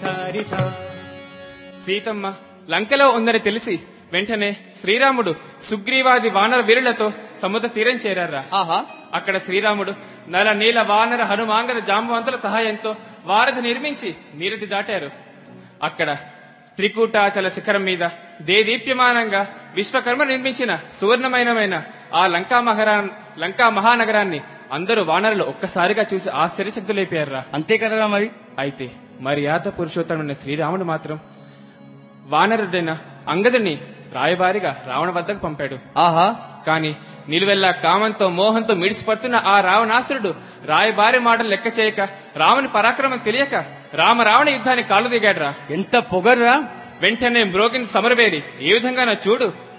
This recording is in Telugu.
సారిత సీతమ్మ లంకలో ఉందని తెలిసి వెంటనే శ్రీరాముడు సుగ్రీవాది వానర వీరులతో సముద్ర తీరం చేరారా ఆహా అక్కడ శ్రీరాముడు నల నీల వానర హనుమాంగర జాంబవంతుల సహాయంతో వారధి నిర్మించి నీరది దాటారు అక్కడ త్రికూటాచల శిఖరం మీద దేదీప్యమానంగా విశ్వకర్మ నిర్మించిన సువర్ణమయనమైన ఆ లంకా మహారా లంకా మహానగరాన్ని అందరూ వానరులు ఒక్కసారిగా చూసి ఆశ్చర్యచక్తులైపోయారా అంతే కదరా మరి అయితే మర్యాద పురుషోత్తముడైన శ్రీరాముడు మాత్రం వానరుడైన అంగదుని రాయబారిగా రావణ వద్దకు పంపాడు ఆహా కాని నిలువెల్లా కామంతో మోహంతో మిడిసిపడుతున్న ఆ రావణాసురుడు రాయబారి మాటలు లెక్క చేయక రాముని పరాక్రమం తెలియక రామ రావణ యుద్ధాన్ని కాళ్ళు దిగాడురా ఎంత పొగర్రా వెంటనే మ్రోగిన సమరవేరి ఏ విధంగా చూడు